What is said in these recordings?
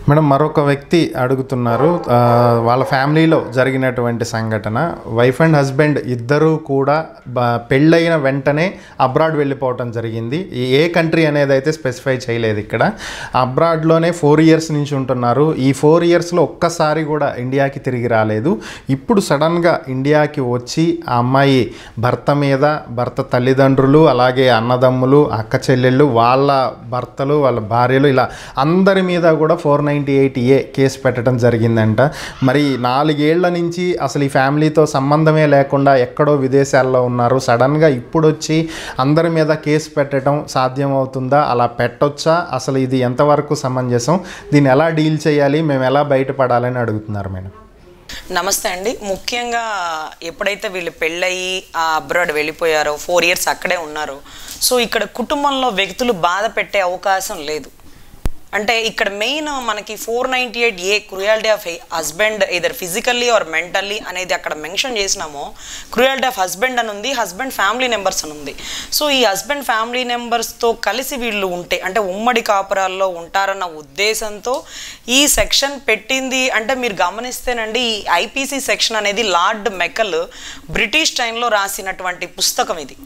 madam మరొక వ్యక్తి అడుగుతున్నారు ఆ, వాళ్ళ ఫ్యామిలీలో జరిగినటువంటి సంఘటన వైఫ్ అండ్ హస్బెండ్ ఇద్దరూ కూడా బ- పెళ్ళైన వెంటనే అబ్రాడ్ వెళ్ళిపోవటం జరిగింది ఈ ఏ కంట్రీ అనేది అయితే స్పెసిఫై చేయలేదు ఇక్కడ అబ్రాడ్లోనే ఫోర్ ఇయర్స్ నుంచి ఉంటున్నారు ఈ ఫోర్ ఇయర్స్లో ఒక్కసారి కూడా ఇండియాకి తిరిగి రాలేదు ఇప్పుడు సడన్గా ఇండియాకి వచ్చి ఆ అమ్మాయి భర్త మీద భర్త తల్లిదండ్రులు అలాగే అన్నదమ్ములు అక్క చెల్లెళ్ళు వాళ్ళ భర్తలు వాళ్ళ భార్యలు ఇలా అందరి మీద కూడా four ninety eight A case పెట్టడం జరిగిందంట మరి నాలుగేళ్ల నుంచి అసలు ఈ ఫ్యామిలీతో సంబంధమే లేకుండా ఎక్కడో విదేశాల్లో ఉన్నారు సడన్గా ఇప్పుడు వచ్చి అందరి మీద కేసు పెట్టడం సాధ్యమవుతుందా అలా పెట్టొచ్చా అసలు ఇది ఎంతవరకు సమంజసం దీన్ని ఎలా డీల్ చేయాలి మేము ఎలా బయటపడాలని అడుగుతున్నారు మేడం నమస్తే అండి ముఖ్యంగా ఎప్పుడైతే వీళ్ళు పెళ్ళయి ఆ అబ్రాడ్ వెళ్ళిపోయారో ఫోర్ ఇయర్స్ అక్కడే ఉన్నారో సో ఇక్కడ కుటుంబంలో వ్యక్తులు బాధ పెట్టే అవకాశం లేదు అంటే ఇక్కడ మెయిన్ మనకి four ninety eight A cruelty of husband either physically or mentally అనేది అక్కడ మెన్షన్ చేసినామో క్రుయాలిటీ ఆఫ్ హస్బెండ్ అని ఉంది హస్బెండ్ ఫ్యామిలీ నెంబర్స్ అని ఉంది సో ఈ హస్బెండ్ ఫ్యామిలీ నెంబర్స్తో కలిసి వీళ్ళు ఉంటే అంటే ఉమ్మడి కాపురాల్లో ఉంటారన్న ఉద్దేశంతో ఈ సెక్షన్ పెట్టింది అంటే మీరు గమనిస్తేనండి ఈ ఐపీసీ సెక్షన్ అనేది లార్డ్ మెకల్ బ్రిటిష్ టైంలో రాసినటువంటి పుస్తకం ఇది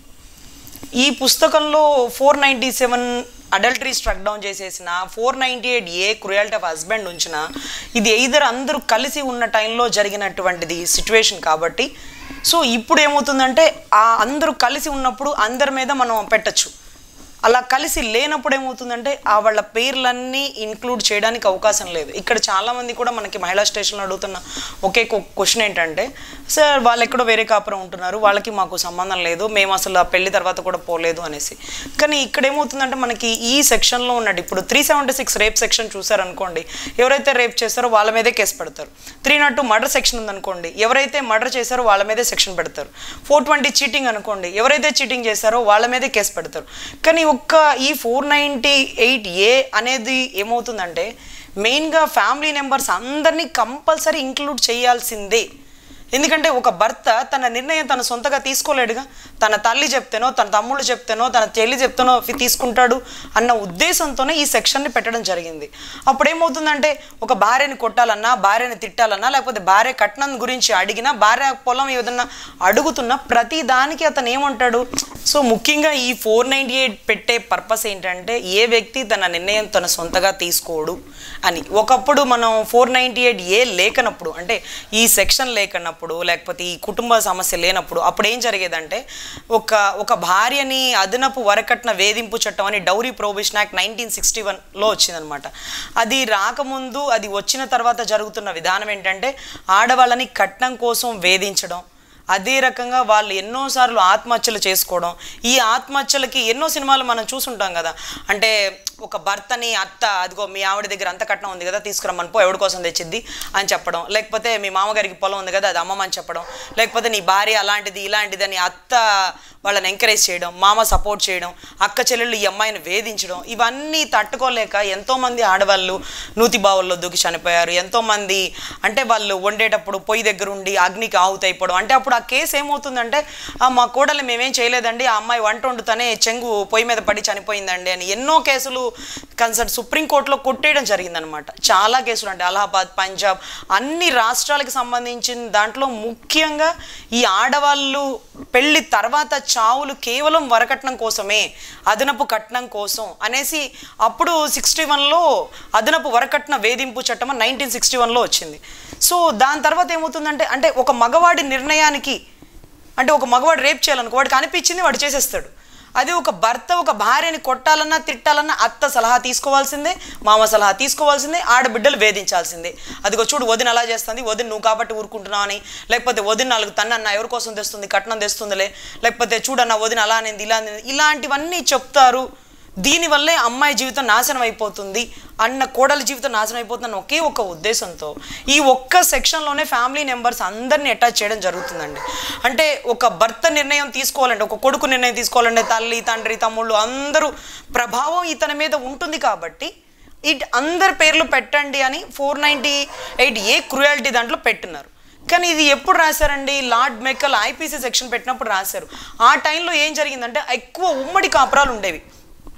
ఈ పుస్తకంలో four ninety seven adultery struck down చేసేసిన four ninety eight A cruelty of husband ఉంచిన ఇది ఎయిదర్ అందరూ కలిసి ఉన్న టైంలో జరిగినటువంటిది సిచ్యువేషన్ కాబట్టి సో ఇప్పుడు ఏమవుతుందంటే ఆ అందరూ కలిసి ఉన్నప్పుడు అందరి మీద మనం పెట్టచ్చు అలా కలిసి లేనప్పుడు ఏమవుతుందంటే ఆ వాళ్ళ పేర్లన్నీ ఇంక్లూడ్ చేయడానికి అవకాశం లేదు ఇక్కడ చాలామంది కూడా మనకి మహిళా స్టేషన్లో అడుగుతున్న ఒకే క్వశ్చన్ ఏంటంటే సార్ వాళ్ళు ఎక్కడో వేరే కాపురం ఉంటున్నారు వాళ్ళకి మాకు సంబంధం లేదు మేము అసలు ఆ పెళ్లి తర్వాత కూడా పోలేదు అనేసి కానీ ఇక్కడ ఏమవుతుందంటే మనకి ఈ సెక్షన్లో ఉన్నట్టు ఇప్పుడు three seventy six rape section చూసారనుకోండి ఎవరైతే రేప్ చేస్తారో వాళ్ళ మీదే కేసు పెడతారు three not two murder section ఉందనుకోండి ఎవరైతే మర్డర్ చేశారో వాళ్ళ మీదే సెక్షన్ పెడతారు ఫోర్ ట్వంటీ చీటింగ్ అనుకోండి ఎవరైతే చీటింగ్ చేశారో వాళ్ళ మీదే కేసు పెడతారు కానీ ఒక్క ఈ ఫోర్ నైంటీ ఎయిట్ ఏ అనేది ఏమవుతుందంటే మెయిన్గా ఫ్యామిలీ మెంబర్స్ అందరినీ కంపల్సరీ ఇంక్లూడ్ చేయాల్సిందే ఎందుకంటే ఒక భర్త తన నిర్ణయం తన సొంతగా తీసుకోలేడుగా తన తల్లి చెప్తేనో తన తమ్ముళ్ళు చెప్తేనో తన చెల్లి చెప్తేనో ఫి- తీసుకుంటాడు అన్న ఉద్దేశంతోనే ఈ సెక్షన్ని పెట్టడం జరిగింది అప్పుడు ఏమవుతుందంటే ఒక భార్యని కొట్టాలన్నా భార్యని తిట్టాలన్నా లేకపోతే భార్య కట్నం గురించి అడిగినా భార్య పొలం ఏదన్నా అడుగుతున్నా ప్రతి దానికి అతను ఏమంటాడు సో ముఖ్యంగా ఈ ఫోర్ నైంటీ ఎయిట్ పెట్టే పర్పస్ ఏంటంటే ఏ వ్యక్తి తన నిర్ణయం తన సొంతగా తీసుకోడు అని ఒకప్పుడు మనం ఫోర్ నైంటీ ఎయిట్ ఏ లేకనప్పుడు అంటే ఈ సెక్షన్ లేకనప్పుడు లేకపోతే ఈ కుటుంబ సమస్య లేనప్పుడు అప్పుడు ఏం జరిగేదంటే ఒక ఒక భార్యని అదనపు వరకట్న వేధింపు చట్టం అని dowry prohibition act nineteen sixty వన్లో వచ్చిందనమాట అది రాకముందు అది వచ్చిన తర్వాత జరుగుతున్న విధానం ఏంటంటే ఆడవాళ్ళని కట్నం కోసం వేధించడం అదే రకంగా వాళ్ళు ఎన్నోసార్లు ఆత్మహత్యలు చేసుకోవడం ఈ ఆత్మహత్యలకి ఎన్నో సినిమాలు మనం చూసుంటాం కదా అంటే ఒక భర్తని అత్త అదిగో మీ ఆవిడ దగ్గర అంత కట్నం ఉంది కదా తీసుకురమ్మని పో ఎవడి కోసం తెచ్చిద్ది అని చెప్పడం లేకపోతే మీ మామగారికి పొలం ఉంది కదా అది అమ్మమని చెప్పడం లేకపోతే నీ భార్య అలాంటిది ఇలాంటిది అని అత్త వాళ్ళని ఎంకరేజ్ చేయడం మామ సపోర్ట్ చేయడం అక్క చెల్లెళ్ళు ఈ అమ్మాయిని వేధించడం ఇవన్నీ తట్టుకోలేక ఎంతోమంది ఆడవాళ్ళు నూతి బావుల్లో దూకి చనిపోయారు ఎంతోమంది అంటే వాళ్ళు వండేటప్పుడు పొయ్యి దగ్గర ఉండి అగ్నికి ఆహుతి అయిపోవడం అంటే అప్పుడు ఆ కేసు ఏమవుతుందంటే "ఆ, మా కోడలు మేమేం చేయలేదండి ఆ అమ్మాయి వంట వండుతానే చెంగు పొయ్యి మీద పడి చనిపోయిందండి అని ఎన్నో కేసులు కన్సర్ట్ సుప్రీంకోర్టులో కొట్టేయడం జరిగిందనమాట చాలా కేసులు అంటే అలహాబాద్ పంజాబ్ అన్ని రాష్ట్రాలకు సంబంధించిన దాంట్లో ముఖ్యంగా ఈ ఆడవాళ్ళు పెళ్లి తర్వాత చావులు కేవలం వరకట్నం కోసమే అదనపు కట్నం కోసం అనేసి అప్పుడు సిక్స్టీ వన్లో అదనపు వరకట్న వేధింపు చట్టం నైన్టీన్ సిక్స్టీ వన్లో వచ్చింది సో దాని తర్వాత ఏమవుతుందంటే అంటే ఒక మగవాడి నిర్ణయానికి అంటే ఒక మగవాడు రేప్ చేయాలనుకో వాడికి అనిపించింది వాడు చేసేస్తాడు అదే ఒక భర్త ఒక భార్యని కొట్టాలన్నా తిట్టాలన్నా అత్త సలహా తీసుకోవాల్సిందే మామ సలహా తీసుకోవాల్సిందే ఆడబిడ్డలు వేధించాల్సిందే అదిగో చూడు వదిన అలా చేస్తుంది వదిన నువ్వు కాబట్టి ఊరుకుంటున్నావు అని లేకపోతే వదిన నాలుగు తన్నన్న ఎవరి కోసం తెస్తుంది కట్నం తెస్తుందిలే లేకపోతే చూడన్న వదిన అలా అనేది ఇలా అనేది ఇలాంటివన్నీ చెప్తారు దీనివల్లే అమ్మాయి జీవితం నాశనం అయిపోతుంది అన్న కోడలి జీవితం నాశనం అయిపోతుందని ఒకే ఒక ఉద్దేశంతో ఈ ఒక్క సెక్షన్లోనే ఫ్యామిలీ మెంబర్స్ అందరినీ అటాచ్ చేయడం జరుగుతుందండి అంటే ఒక భర్త నిర్ణయం తీసుకోవాలంటే ఒక కొడుకు నిర్ణయం తీసుకోవాలంటే తల్లి తండ్రి తమ్ముళ్ళు అందరూ ప్రభావం ఇతని మీద ఉంటుంది కాబట్టి ఇట్ అందరి పేర్లు పెట్టండి అని four ninety eight A cruelty దాంట్లో పెట్టున్నారు కానీ ఇది ఎప్పుడు రాశారండి లార్డ్ మెక్కల్ ఐపీసీ సెక్షన్ పెట్టినప్పుడు రాశారు ఆ టైంలో ఏం జరిగిందంటే ఎక్కువ ఉమ్మడి కాపురాలు ఉండేవి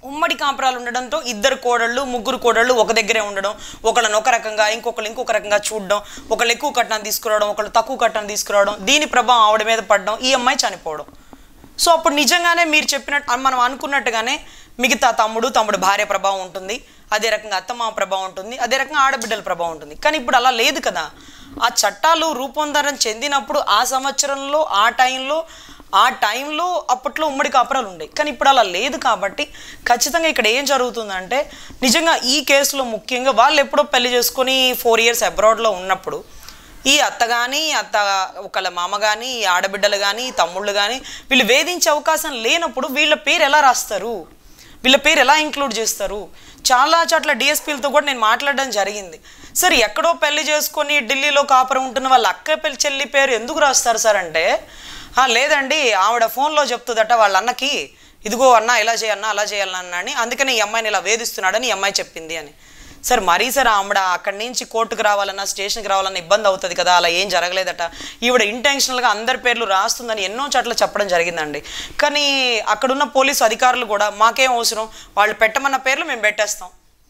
ఉమ్మడి కాపురాలు ఉండడంతో ఇద్దరు కోడళ్ళు ముగ్గురు కోడళ్ళు ఒక దగ్గరే ఉండడం ఒకళ్ళని ఒక రకంగా ఇంకొకళ్ళు ఇంకొక రకంగా చూడడం ఒకళ్ళు ఎక్కువ కట్నం తీసుకురావడం ఒకళ్ళు తక్కువ కట్నం తీసుకురావడం దీని ప్రభావం ఆవిడ మీద పడడం ఈ అమ్మాయి చనిపోవడం సో అప్పుడు నిజంగానే మీరు చెప్పినట్టు మనం అనుకున్నట్టుగానే మిగతా తమ్ముడు తమ్ముడు భార్య ప్రభావం ఉంటుంది అదే రకంగా అత్తమామ ప్రభావం ఉంటుంది అదే రకంగా ఆడబిడ్డల ప్రభావం ఉంటుంది కానీ ఇప్పుడు అలా లేదు కదా ఆ చట్టాలు రూపాంతరం చెందినప్పుడు ఆ సంవత్సరంలో ఆ టైంలో ఆ టైంలో అప్పట్లో ఉమ్మడి కాపురాలు ఉండేవి కానీ ఇప్పుడు అలా లేదు కాబట్టి ఖచ్చితంగా ఇక్కడ ఏం జరుగుతుందంటే నిజంగా ఈ కేసులో ముఖ్యంగా వాళ్ళు ఎప్పుడో పెళ్లి చేసుకొని ఫోర్ ఇయర్స్ అబ్రాడ్లో ఉన్నప్పుడు ఈ అత్త కానీ అత్త ఒకళ్ళ మామ కానీ ఈ ఆడబిడ్డలు కానీ ఈ తమ్ముళ్ళు కానీ వీళ్ళు వేధించే అవకాశం లేనప్పుడు వీళ్ళ పేరు ఎలా రాస్తారు వీళ్ళ పేరు ఎలా ఇంక్లూడ్ చేస్తారు చాలా చోట్ల డిఎస్పీలతో కూడా నేను మాట్లాడడం జరిగింది సార్ ఎక్కడో పెళ్లి చేసుకొని ఢిల్లీలో కాపురం ఉంటున్న వాళ్ళ అక్క పెళ్లి చెల్లి పేరు ఎందుకు రాస్తారు సార్ అంటే "ఆ, లేదండి ఆవిడ ఫోన్లో చెప్తుందట వాళ్ళ అన్నకి ఇదిగో అన్న ఇలా చేయన్నా అలా చేయాలన్నా అని అందుకని ఈ అమ్మాయిని ఇలా వేధిస్తున్నాడని ఈ అమ్మాయి చెప్పింది అని సార్ మరీ సార్ ఆవిడ అక్కడి నుంచి కోర్టుకు రావాలన్నా స్టేషన్కి రావాలన్నా ఇబ్బంది అవుతుంది కదా అలా ఏం జరగలేదట ఈవిడ ఇంటెన్షనల్గా అందరి పేర్లు రాస్తుందని ఎన్నో చోట్ల చెప్పడం జరిగిందండి కానీ అక్కడున్న పోలీసు అధికారులు కూడా మాకేం అవసరం వాళ్ళు పెట్టమన్న పేర్లు మేము పెట్టేస్తాం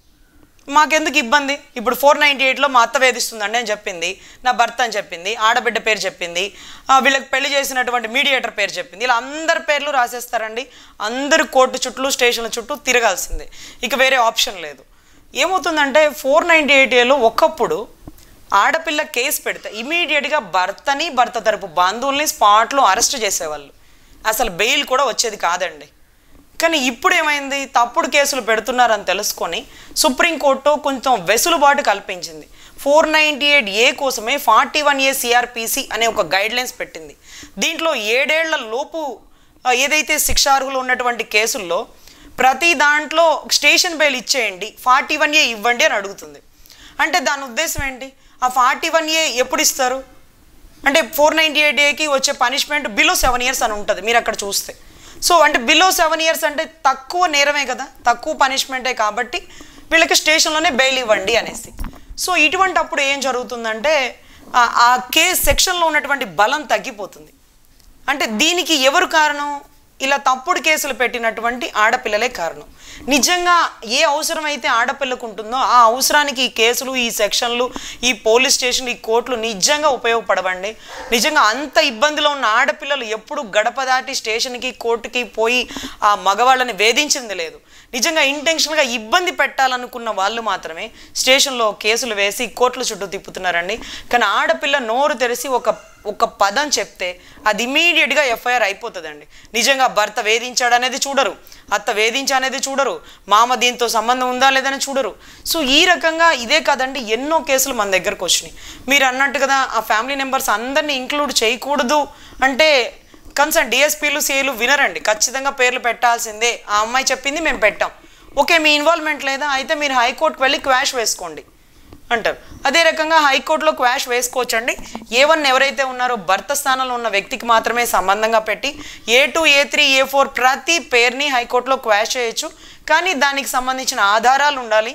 మాకెందుకు ఇబ్బంది ఇప్పుడు ఫోర్ నైంటీ ఎయిట్లో మా అత్త వేధిస్తుందండి అని చెప్పింది నా భర్త అని చెప్పింది ఆడబిడ్డ పేరు చెప్పింది ఆ, వీళ్ళకి పెళ్లి చేసినటువంటి మీడియేటర్ పేరు చెప్పింది ఇలా అందరి పేర్లు రాసేస్తారండి అందరు కోర్టు చుట్టూ స్టేషన్ల చుట్టూ తిరగాల్సిందే ఇక వేరే ఆప్షన్ లేదు ఏమవుతుందంటే ఫోర్ నైంటీ ఎయిట్ ఏలో ఒకప్పుడు ఆడపిల్ల కేసు పెడితే ఇమీడియట్గా భర్తని భర్త తరపు బంధువుల్ని స్పాట్లో అరెస్ట్ చేసేవాళ్ళు అసలు బెయిల్ కూడా వచ్చేది కాదండి కానీ ఇప్పుడు ఏమైంది తప్పుడు కేసులు పెడుతున్నారని తెలుసుకొని సుప్రీంకోర్టు కొంచెం వెసులుబాటు కల్పించింది ఫోర్ నైంటీ ఎయిట్ ఏ కోసమే ఫార్టీ వన్ ఏ సిఆర్పిసి అనే ఒక గైడ్ లైన్స్ పెట్టింది దీంట్లో ఏడేళ్ల లోపు ఆ, ఏదైతే శిక్షార్హులు ఉన్నటువంటి కేసుల్లో ప్రతి దాంట్లో స్టేషన్ బెయిల్ ఇచ్చేయండి ఫార్టీ వన్ ఏ ఇవ్వండి అని అడుగుతుంది అంటే దాని ఉద్దేశం ఏంటి ఆ ఫార్టీ వన్ ఏ ఎప్పుడు ఇస్తారు అంటే ఫోర్ నైంటీ ఎయిట్ ఏకి వచ్చే పనిష్మెంట్ బిలో సెవెన్ ఇయర్స్ అని ఉంటుంది మీరు అక్కడ చూస్తే సో అంటే బిలో సెవెన్ ఇయర్స్ అంటే తక్కువ నేరమే కదా తక్కువ పనిష్మెంటే కాబట్టి వీళ్ళకి స్టేషన్లోనే బెయిల్ ఇవ్వండి అనేసి సో ఇటువంటి అప్పుడు ఏం జరుగుతుందంటే ఆ- ఆ కేస్ సెక్షన్లో ఉన్నటువంటి బలం తగ్గిపోతుంది అంటే దీనికి ఎవరు కారణం ఇలా తప్పుడు కేసులు పెట్టినటువంటి ఆడపిల్లలే కారణం నిజంగా ఏ అవసరం అయితే ఆడపిల్లకు ఉంటుందో ఆ అవసరానికి ఈ కేసులు ఈ సెక్షన్లు ఈ పోలీస్ స్టేషన్లు ఈ కోర్టులు నిజంగా ఉపయోగపడవండి నిజంగా అంత ఇబ్బందిలో ఉన్న ఆడపిల్లలు ఎప్పుడు గడప దాటి స్టేషన్కి కోర్టుకి పోయి ఆ మగవాళ్ళని వేధించింది లేదు నిజంగా ఇంటెన్షన్గా ఇబ్బంది పెట్టాలనుకున్న వాళ్ళు మాత్రమే స్టేషన్లో కేసులు వేసి కోర్టుల చుట్టూ తిప్పుతున్నారండి కానీ ఆడపిల్ల నోరు తెరిచి ఒక ఒక పదం చెప్తే అది ఇమీడియట్గా ఎఫ్ఐఆర్ అయిపోతుందండి నిజంగా భర్త వేధించాడు అనేది చూడరు అత్త వేధించా అనేది చూడరు మామ దీంతో సంబంధం ఉందా లేదని చూడరు సో ఈ రకంగా ఇదే కాదండి ఎన్నో కేసులు మన దగ్గరకు వచ్చినాయి మీరు అన్నట్టు కదా ఆ ఫ్యామిలీ మెంబర్స్ అందరినీ ఇంక్లూడ్ చేయకూడదు అంటే కన్సర్న్ డిఎస్పీలు సిఐలు వినరండి ఖచ్చితంగా పేర్లు పెట్టాల్సిందే ఆ అమ్మాయి చెప్పింది మేము పెట్టాం ఓకే మీ ఇన్వాల్వ్మెంట్ లేదా అయితే మీరు హైకోర్టుకు వెళ్ళి క్వాష్ వేసుకోండి అంటారు అదే రకంగా హైకోర్టులో క్వాష్ వేసుకోవచ్చండి ఏ వన్ ఎవరైతే ఉన్నారో భర్త స్థానంలో ఉన్న వ్యక్తికి మాత్రమే సంబంధంగా పెట్టి A two A three A four ప్రతి పేరుని హైకోర్టులో క్వాష్ చేయొచ్చు కానీ దానికి సంబంధించిన ఆధారాలు ఉండాలి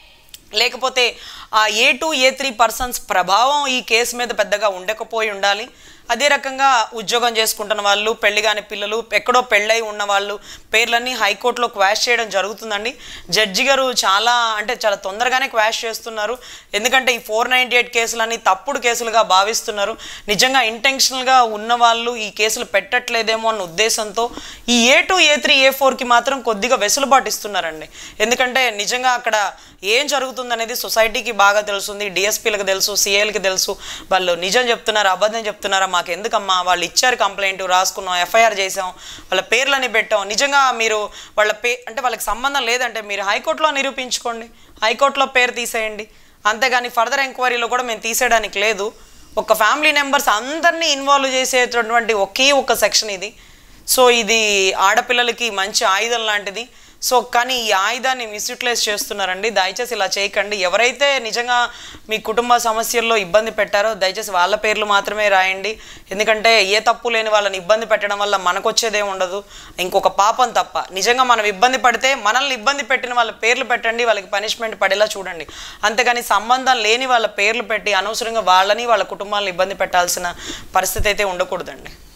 లేకపోతే ఆ A two A three persons ప్రభావం ఈ కేసు మీద పెద్దగా ఉండకపోయి ఉండాలి అదే రకంగా ఉద్యోగం చేసుకుంటున్న వాళ్ళు పెళ్లి కాని పిల్లలు ఎక్కడో పెళ్ళై ఉన్న వాళ్ళు పేర్లన్నీ హైకోర్టులో క్వాష్ చేయడం జరుగుతుందండి జడ్జి గారు చాలా అంటే చాలా తొందరగానే క్వాష్ చేస్తున్నారు ఎందుకంటే ఈ ఫోర్ నైంటీ ఎయిట్ కేసులన్నీ తప్పుడు కేసులుగా భావిస్తున్నారు నిజంగా ఇంటెన్షనల్గా ఉన్న వాళ్ళు ఈ కేసులు పెట్టట్లేదేమో అన్న ఉద్దేశంతో ఈ ఏ టూ ఏ త్రీ ఏ ఫోర్కి మాత్రం కొద్దిగా వెసులుబాటు ఇస్తున్నారండి ఎందుకంటే నిజంగా అక్కడ ఏం జరుగుతుందనేది సొసైటీకి బాగా తెలుస్తుంది డిఎస్పీలకు తెలుసు సిఐలకి తెలుసు వాళ్ళు నిజం చెప్తున్నారు అబద్ధం చెప్తున్నారా మాకు ఎందుకమ్మా వాళ్ళు ఇచ్చారు కంప్లైంట్ రాసుకున్నాం ఎఫ్ఐఆర్ చేసాం వాళ్ళ పేర్లని పెట్టాం నిజంగా మీరు వాళ్ళ పే అంటే వాళ్ళకి సంబంధం లేదంటే మీరు హైకోర్టులో నిరూపించుకోండి హైకోర్టులో పేరు తీసేయండి అంతేగాని ఫర్దర్ ఎంక్వైరీలో కూడా మేము తీసేయడానికి లేదు ఒక ఫ్యామిలీ మెంబర్స్ అందరినీ ఇన్వాల్వ్ చేసేటటువంటి ఒకే ఒక సెక్షన్ ఇది సో ఇది ఆడపిల్లలకి మంచి ఆయుధం లాంటిది సో కానీ ఈ ఆయుధాన్ని మిస్యూటిలైజ్ చేస్తున్నారండి దయచేసి ఇలా చేయకండి ఎవరైతే నిజంగా మీ కుటుంబ సమస్యల్లో ఇబ్బంది పెట్టారో దయచేసి వాళ్ళ పేర్లు మాత్రమే రాయండి ఎందుకంటే ఏ తప్పు లేని వాళ్ళని ఇబ్బంది పెట్టడం వల్ల మనకు వచ్చేదే ఉండదు ఇంకొక పాపం తప్ప నిజంగా మనం ఇబ్బంది పడితే మనల్ని ఇబ్బంది పెట్టిన వాళ్ళ పేర్లు పెట్టండి వాళ్ళకి పనిష్మెంట్ పడేలా చూడండి అంతేగాని సంబంధం లేని వాళ్ళ పేర్లు పెట్టి అనవసరంగా వాళ్ళని వాళ్ళ కుటుంబాలను ఇబ్బంది పెట్టాల్సిన పరిస్థితి అయితే ఉండకూడదండి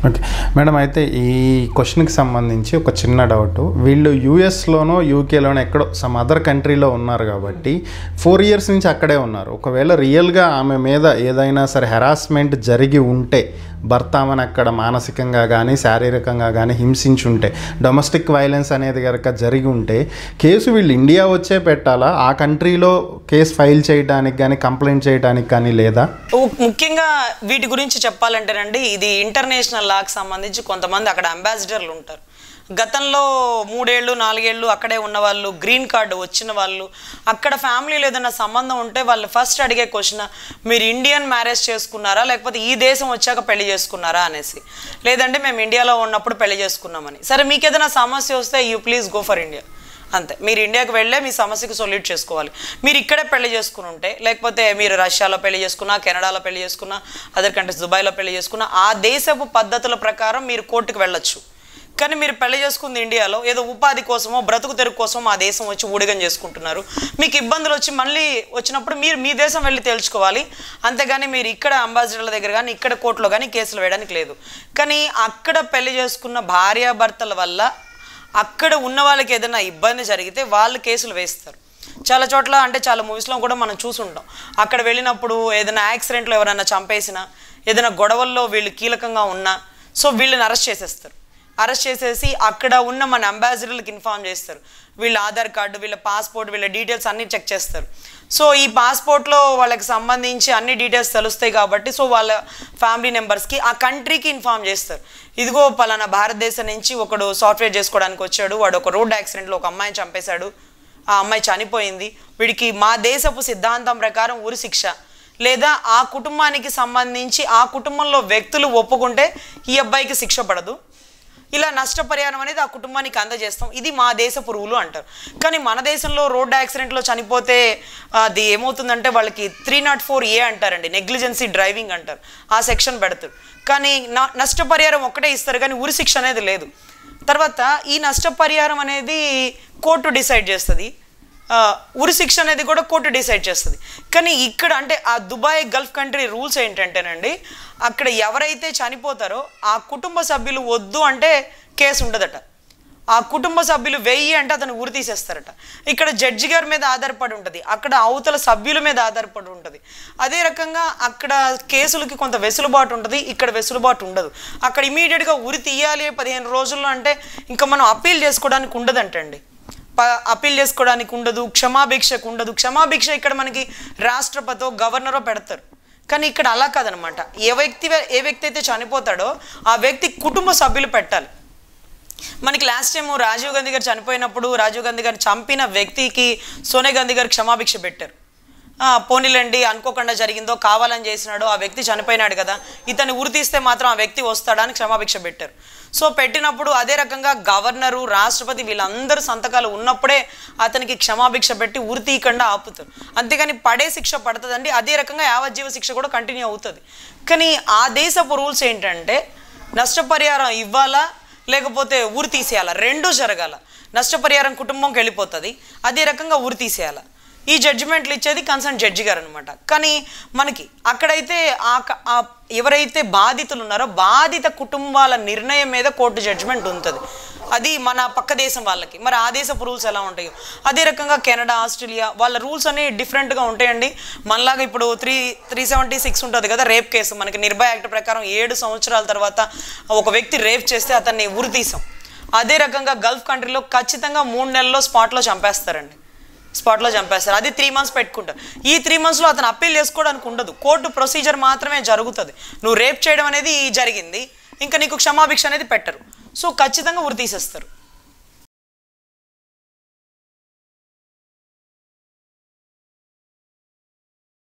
ఓకే మేడం అయితే ఈ క్వశ్చన్కి సంబంధించి ఒక చిన్న డౌట్ వీళ్ళు యూఎస్లోనో యూకేలోనో ఎక్కడో సమ్ అదర్ కంట్రీలో ఉన్నారు కాబట్టి ఫోర్ ఇయర్స్ నుంచి అక్కడే ఉన్నారు ఒకవేళ రియల్గా ఆమె మీద ఏదైనా సరే హెరాస్మెంట్ జరిగి ఉంటే భర్త ఆమెను అక్కడ మానసికంగా కానీ శారీరకంగా కానీ హింసించి ఉంటే డొమెస్టిక్ వైలెన్స్ అనేది కనుక జరిగి ఉంటే కేసు వీళ్ళు ఇండియా వచ్చే పెట్టాలా ఆ కంట్రీలో కేసు ఫైల్ చేయడానికి కానీ కంప్లైంట్ చేయడానికి కానీ లేదా ము- ముఖ్యంగా వీటి గురించి చెప్పాలంటేనండి ఇది ఇంటర్నేషనల్ లాకి సంబంధించి కొంతమంది అక్కడ అంబాసిడర్లు ఉంటారు గతంలో మూడేళ్ళు నాలుగేళ్ళు అక్కడే ఉన్న వాళ్ళు గ్రీన్ కార్డు వచ్చిన వాళ్ళు అక్కడ ఫ్యామిలీలో ఏదైనా సంబంధం ఉంటే వాళ్ళు ఫస్ట్ అడిగే క్వశ్చన్ మీరు ఇండియన్ మ్యారేజ్ చేసుకున్నారా లేకపోతే ఈ దేశం వచ్చాక పెళ్లి చేసుకున్నారా అనేసి లేదంటే మేము ఇండియాలో ఉన్నప్పుడు పెళ్లి చేసుకున్నామని సరే మీకు ఏదైనా సమస్య వస్తే you please go for India అంతే మీరు ఇండియాకి వెళ్ళే మీ సమస్యకు సొల్యూట్ చేసుకోవాలి మీరు ఇక్కడే పెళ్లి చేసుకుని ఉంటే లేకపోతే మీరు రష్యాలో పెళ్లి చేసుకున్నా కెనడాలో పెళ్లి చేసుకున్నా అదర్ కంట్రీస్ దుబాయ్లో పెళ్లి చేసుకున్నా ఆ దేశపు పద్ధతుల ప్రకారం మీరు కోర్టుకు వెళ్ళొచ్చు కానీ మీరు పెళ్లి చేసుకుంది ఇండియాలో ఏదో ఉపాధి కోసమో బ్రతుకు తెరుగు కోసమో ఆ దేశం వచ్చి ఊడిగం చేసుకుంటున్నారు మీకు ఇబ్బందులు వచ్చి మళ్ళీ వచ్చినప్పుడు మీరు మీ దేశం వెళ్ళి తేల్చుకోవాలి అంతేగాని మీరు ఇక్కడ అంబాసిడర్ల దగ్గర కానీ ఇక్కడ కోర్టులో కానీ కేసులు వేయడానికి లేదు కానీ అక్కడ పెళ్లి చేసుకున్న భార్యాభర్తల వల్ల అక్కడ ఉన్న వాళ్ళకి ఏదైనా ఇబ్బంది జరిగితే వాళ్ళు కేసులు వేస్తారు చాలా చోట్ల అంటే చాలా మూవీస్లో కూడా మనం చూసుంటాం అక్కడ వెళ్ళినప్పుడు ఏదైనా యాక్సిడెంట్లో ఎవరైనా చంపేసినా ఏదైనా గొడవల్లో వీళ్ళు కీలకంగా ఉన్నా సో వీళ్ళని అరెస్ట్ చేసేస్తారు అరెస్ట్ చేసేసి అక్కడ ఉన్న మన అంబాసిడర్లకు ఇన్ఫామ్ చేస్తారు వీళ్ళ ఆధార్ కార్డు వీళ్ళ పాస్పోర్ట్ వీళ్ళ డీటెయిల్స్ అన్నీ చెక్ చేస్తారు సో ఈ పాస్పోర్ట్లో వాళ్ళకి సంబంధించి అన్ని డీటెయిల్స్ తెలుస్తాయి కాబట్టి సో వాళ్ళ ఫ్యామిలీ మెంబర్స్కి ఆ కంట్రీకి ఇన్ఫామ్ చేస్తారు ఇదిగో పలానా భారతదేశం నుంచి ఒకడు సాఫ్ట్వేర్ చేసుకోవడానికి వచ్చాడు వాడు ఒక రోడ్ యాక్సిడెంట్లో ఒక అమ్మాయిని చంపేశాడు ఆ అమ్మాయి చనిపోయింది వీడికి మా దేశపు సిద్ధాంతం ప్రకారం ఉరి శిక్ష లేదా ఆ కుటుంబానికి సంబంధించి ఆ కుటుంబంలో వ్యక్తులు ఒప్పుకుంటే ఈ అబ్బాయికి శిక్ష పడదు ఇలా నష్టపరిహారం అనేది ఆ కుటుంబానికి అందజేస్తాం ఇది మా దేశపు రూలు అంటారు కానీ మన దేశంలో రోడ్ యాక్సిడెంట్లో చనిపోతే అది ఏమవుతుందంటే వాళ్ళకి త్రీ నాట్ ఫోర్ ఏ అంటారండి నెగ్లిజెన్సీ డ్రైవింగ్ అంటారు ఆ సెక్షన్ పెడతారు కానీ నా- నష్టపరిహారం ఒక్కటే ఇస్తారు కానీ ఉరి శిక్ష అనేది లేదు తర్వాత ఈ నష్టపరిహారం అనేది కోర్టు డిసైడ్ చేస్తుంది ఆ, ఉరి శిక్ష అనేది కూడా కోర్టు డిసైడ్ చేస్తుంది కానీ ఇక్కడ అంటే ఆ దుబాయ్ గల్ఫ్ కంట్రీ రూల్స్ ఏంటంటేనండి అక్కడ ఎవరైతే చనిపోతారో ఆ కుటుంబ సభ్యులు వద్దు అంటే కేసు ఉండదట ఆ కుటుంబ సభ్యులు వెయ్యి అంటే అతను ఉరి తీసేస్తారట ఇక్కడ జడ్జి గారి మీద ఆధారపడి ఉంటుంది అక్కడ అవతల సభ్యుల మీద ఆధారపడి ఉంటుంది అదే రకంగా అక్కడ కేసులకి కొంత వెసులుబాటు ఉంటుంది ఇక్కడ వెసులుబాటు ఉండదు అక్కడ ఇమీడియట్గా ఉరి తీయాలి పదిహేను రోజుల్లో అంటే ఇంకా మనం అప్పీల్ చేసుకోవడానికి ఉండదంటండి ప అప్పీల్ చేసుకోవడానికి ఉండదు క్షమాభిక్షకు ఉండదు క్షమాభిక్ష ఇక్కడ మనకి రాష్ట్రపతో గవర్నరో పెడతారు కానీ ఇక్కడ అలా కాదనమాట ఏ వ్యక్తి ఏ వ్యక్తి అయితే చనిపోతాడో ఆ వ్యక్తి కుటుంబ సభ్యులు పెట్టాలి మనకి లాస్ట్ టైం రాజీవ్ గాంధీ గారు చనిపోయినప్పుడు రాజీవ్ గాంధీ గారు చంపిన వ్యక్తికి సోనియా గాంధీ గారు క్షమాభిక్ష పెట్టారు ఆ, పోనీలండి అనుకోకుండా జరిగిందో కావాలని చేసినాడో ఆ వ్యక్తి చనిపోయినాడు కదా ఇతన్ని ఉరి తీస్తే మాత్రం ఆ వ్యక్తి వస్తాడా అని క్షమాభిక్ష పెట్టారు సో పెట్టినప్పుడు అదే రకంగా గవర్నరు రాష్ట్రపతి వీళ్ళందరూ సంతకాలు ఉన్నప్పుడే అతనికి క్షమాభిక్ష పెట్టి ఉరి తీయకుండా ఆపుతారు అంతేగాని పడే శిక్ష పడుతుందండి అదే రకంగా యావజ్జీవ శిక్ష కూడా కంటిన్యూ అవుతుంది కానీ ఆ దేశపు రూల్స్ ఏంటంటే నష్టపరిహారం ఇవ్వాలా లేకపోతే ఊరి తీసేయాలా రెండూ జరగాల నష్టపరిహారం కుటుంబంకి వెళ్ళిపోతుంది అదే రకంగా ఊరి తీసేయాల ఈ జడ్జిమెంట్లు ఇచ్చేది కన్సర్న్ జడ్జి గారు అనమాట కానీ మనకి అక్కడైతే ఆ క- ఆ ఎవరైతే బాధితులు ఉన్నారో బాధిత కుటుంబాల నిర్ణయం మీద కోర్టు జడ్జిమెంట్ ఉంటుంది అది మన పక్క దేశం వాళ్ళకి మరి ఆ దేశపు రూల్స్ ఎలా ఉంటాయో అదే రకంగా కెనడా ఆస్ట్రేలియా వాళ్ళ రూల్స్ అన్ని డిఫరెంట్గా ఉంటాయండి మనలాగా ఇప్పుడు త్రీ త్రీ సెవెంటీ సిక్స్ ఉంటుంది కదా రేప్ కేసు మనకి నిర్భయ యాక్ట్ ప్రకారం ఏడు సంవత్సరాల తర్వాత ఒక వ్యక్తి రేప్ చేస్తే అతన్ని ఉరి తీసాం అదే రకంగా గల్ఫ్ కంట్రీలో ఖచ్చితంగా మూడు నెలల్లో స్పాట్లో చంపేస్తారండి స్పాట్లో చంపేస్తారు అది త్రీ మంత్స్ పెట్టుకుంటారు ఈ త్రీ మంత్స్లో అతను అప్పీల్ చేసుకోవడానికి ఉండదు కోర్టు ప్రొసీజర్ మాత్రమే జరుగుతుంది నువ్వు రేప్ చేయడం అనేది జరిగింది ఇంకా నీకు క్షమాభిక్ష అనేది పెట్టరు సో ఖచ్చితంగా ఉరి తీసేస్తారు